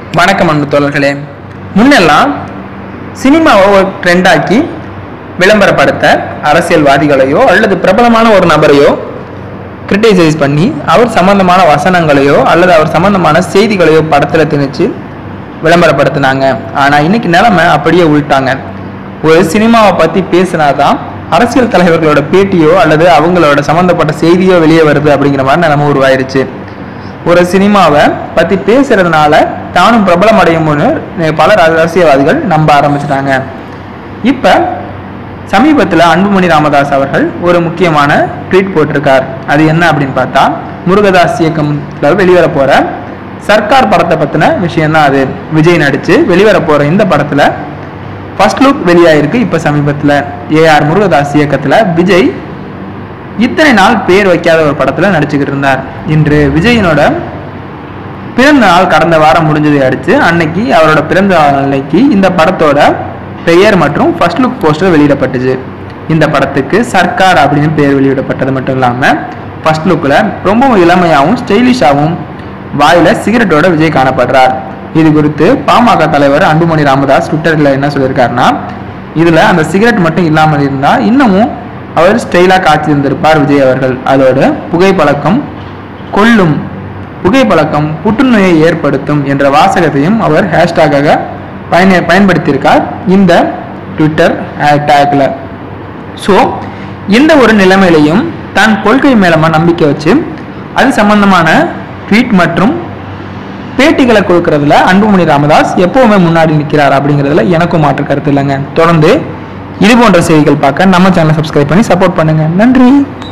வணக்கம் அன்பு தோழர்களே முன்னெல்லாம் சினிமாவை ஒரு ட்ரெண்டாக்கி விளம்பரப்படுத்த அரசியல்வாதிகளையோ அல்லது பிரபலமான ஒரு நபரையோ கிரிட்டிசைஸ் பண்ணி அவர் சம்பந்தமான வசனங்களையோ அல்லது அவர் சம்பந்தமான செய்திகளையோ படத்தில் திணிச்சு விளம்பரப்படுத்தினாங்க ஆனால் இன்னைக்கு நிலைமை அப்படியே உள்ட்டாங்க ஒரு சினிமாவை பற்றி பேசினாதான் அரசியல் தலைவர்களோட பேட்டியோ அல்லது அவங்களோட சம்மந்தப்பட்ட செய்தியோ வெளியே வருது அப்படிங்கிற மாதிரி நிலைமை உருவாயிருச்சு ஒரு சினிமாவை பற்றி பேசுறதுனால தானும் பிரபலம் அடையும்னு பல அரசியல்வாதிகள் நம்ப ஆரம்பிச்சிட்டாங்க இப்போ சமீபத்தில் அன்புமணி ராமதாஸ் அவர்கள் ஒரு முக்கியமான ட்வீட் போட்டிருக்கார் அது என்ன அப்படின்னு பார்த்தா முருகதாஸ் இயக்கம்ல வெளிவர போகிற சர்க்கார் படத்தை பற்றின விஷயம்தான் அது விஜய் நடித்து வெளிவர போகிற இந்த படத்தில் ஃபர்ஸ்ட் லுக் வெளியாயிருக்கு இப்போ சமீபத்தில் ஏஆர் முருகதாஸ் இயக்கத்தில் விஜய் இத்தனை நாள் பேர் வைக்காத ஒரு படத்தில் நடிச்சுக்கிட்டு இருந்தார் இன்று விஜயனோட பிறந்த நாள் கடந்த வாரம் முடிஞ்சதை அடுத்து அன்னைக்கு அவரோட பிறந்த நாள் அன்னைக்கு இந்த படத்தோட பெயர் மற்றும் ஃபர்ஸ்ட் லுக் போஸ்டர் வெளியிடப்பட்டுச்சு இந்த படத்துக்கு சர்க்கார் அப்படின்னு பேர் வெளியிடப்பட்டது மட்டும் இல்லாமல் ஃபர்ஸ்ட் லுக்கில் ரொம்பவும் இளமையாகவும் ஸ்டைலிஷாகவும் வாயில் சிகரெட்டோட விஜய் காணப்படுறார் இது குறித்து பாமக தலைவர் அன்புமணி ராமதாஸ் ட்விட்டரில் என்ன சொல்லியிருக்காருன்னா இதில் அந்த சிகரெட் மட்டும் இல்லாமல் இருந்தால் இன்னமும் அவர் ஸ்டைலாக காட்சியிருந்திருப்பார் விஜய் அவர்கள் அதோடு புகைப்பழக்கம் கொல்லும் புகைப்பழக்கம் புற்றுநோயை ஏற்படுத்தும் என்ற வாசகத்தையும் அவர் ஹேஷ்டாகாக பயன பயன்படுத்தியிருக்கார் இந்த ட்விட்டர் ஹேஷ்டேக்கில் ஸோ இந்த ஒரு நிலைமையிலையும் தான் கொள்கை மேலமா நம்பிக்கை வச்சு அது சம்பந்தமான ட்வீட் மற்றும் பேட்டிகளை கொடுக்கறதுல அன்புமணி ராமதாஸ் எப்பவுமே முன்னாடி நிற்கிறார் அப்படிங்கிறதுல எனக்கும் மாற்று கருத்து இல்லைங்க தொடர்ந்து இது போன்ற செய்திகள் பார்க்க நம்ம சேனலை சப்ஸ்கிரைப் பண்ணி சப்போர்ட் பண்ணுங்க நன்றி